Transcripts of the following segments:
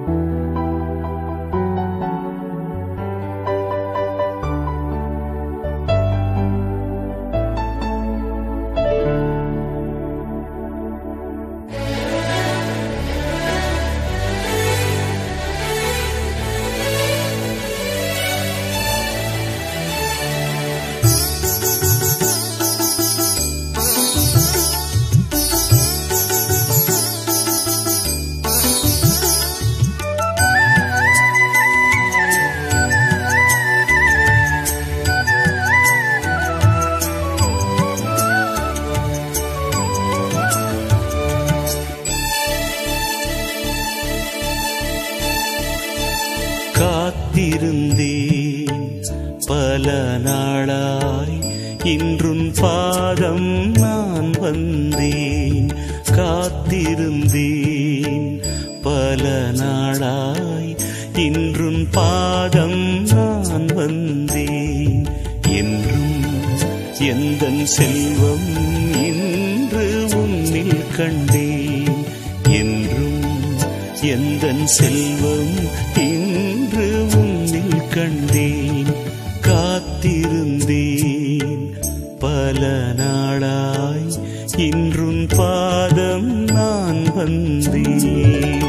காத்திருந்தேன் பல நாளாய் இன்றுன் பாதம் நான் வந்தேன் காத்திருந்தேன் பல நாளாய் இன்றுன் பாதம் நான் வந்தேன் என்றும் எந்தன் செல்வம் இன்று உன்னில் கண்டேன் என்றும் எந்தன் செல்வம் இன்று உன்னில் கண்டேன் காத்திருந்தேன் பல நாளாய் இன்றுன் பாதம் நான் வந்தேன்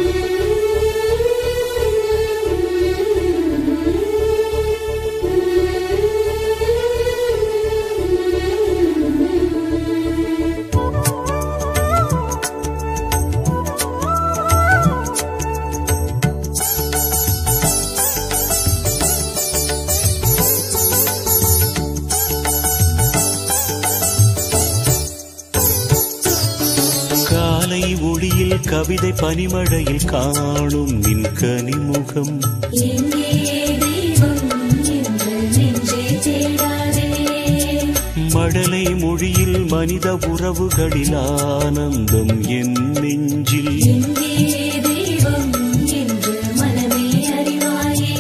காலை ஒளியில் கவிதை பனிமழையில் காணும் நின் கனிமுகம் எங்கே தெய்வம் என்று நெஞ்சே தேடாதே மழலை மொழியில் மனித உறவுகளில் ஆனந்தம் என் நெஞ்சில் எங்கே தெய்வம் என்று மனமே அறிவாயே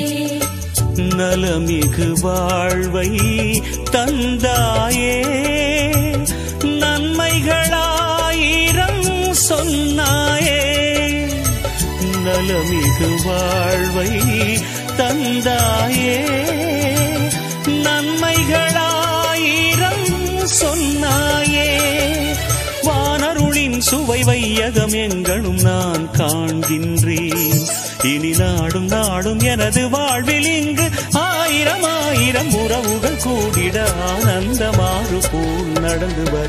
நலமிகு வாழ்வை தந்தாயே நன்மைகளாயிரம் சொன்னாயே நலமிகு வாழ்வை தந்தாயே நன்மைகளாயிரம் சொன்னாயே வானருளின் சுவை வையகம் எங்கனும் நான் காண்கின்றேன் இனி நாடும் நாடும் எனது வாழ்வில் இங்கு ஆயிரம் ஆயிரம் உறவுகள் கூடிட ஆனந்தமாறு போல் நடந்து வர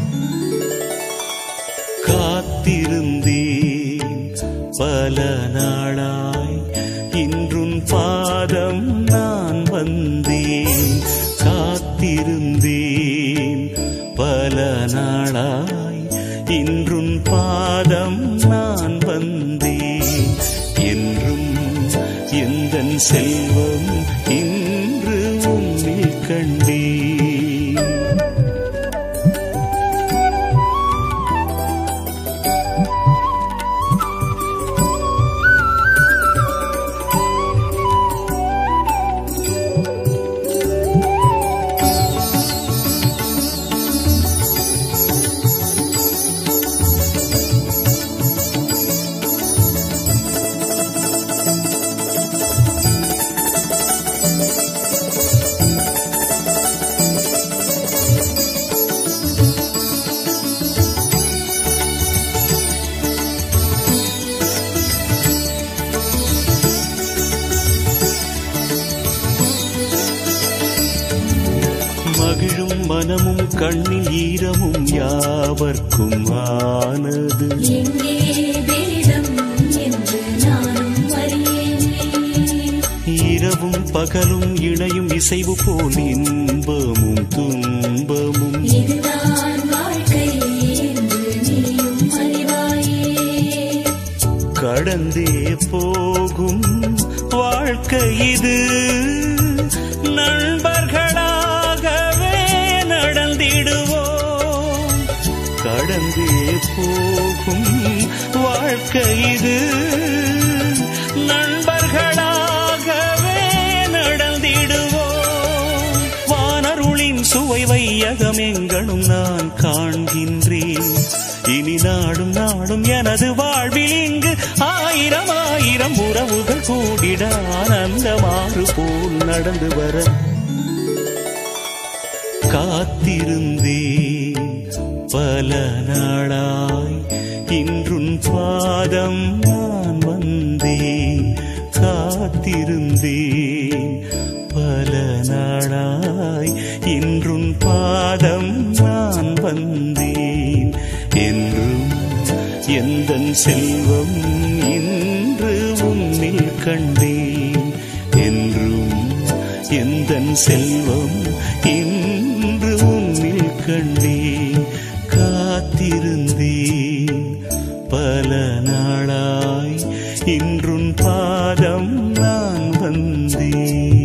காத்திருந்தேன் பல நாளாய் இன்றுன் பாதம் நான் வந்தேன் காத்திருந்தேன் பல நாளாய் இன்றுன் பாதம் நான் வந்தேன் என்றும் எந்தன் செல்வம் இன்று உன்னில் கண்டேன் மகிழும் மனமும் கண்ணில் ஈரமும் யாவர்க்கும் ஆனது எங்கே வேதம் என்று நானும் அறியேனே இரவும் பகலும் இணையும் இசைவு போல் இன்பமும் துன்பமும் இதுதான் வாழ்க்கை என்று நீயும் அறிவாயே கடந்தே போகும் வாழ்க்கை இது நண்பர்களாகவே நடந்திடுவோம் கடந்தே போகும் வாழ்க்கை இது நண்பர்களாகவே நடந்திடுவோம் வானருளின் சுவை வையகம் எங்கனும் நான் காண்கின்றேன் இனி நாடும் நாடும் எனது வாழ்வில் இங்கு ஆயிரம் ஆயிரம் ஆயிரம் உறவுகள் கூடிட ஆனந்தமாறு போல் நடந்து வர காத்திருந்தேன் பல நாளாய் இன்றுன் பாதம் நான் வந்தேன் காத்திருந்தேன் பல நாளாய் இன்றுன் பாதம் நான் வந்தேன் என்றும் எந்தன் செல்வம் இன்று உன்னில் கண்டேன் என்றும் எந்தன் செல்வம் இன்று உன்னில் கண்டேன் காத்திருந்தேன் பல நாளாய் இன்றுன் பாதம் நான் வந்தேன்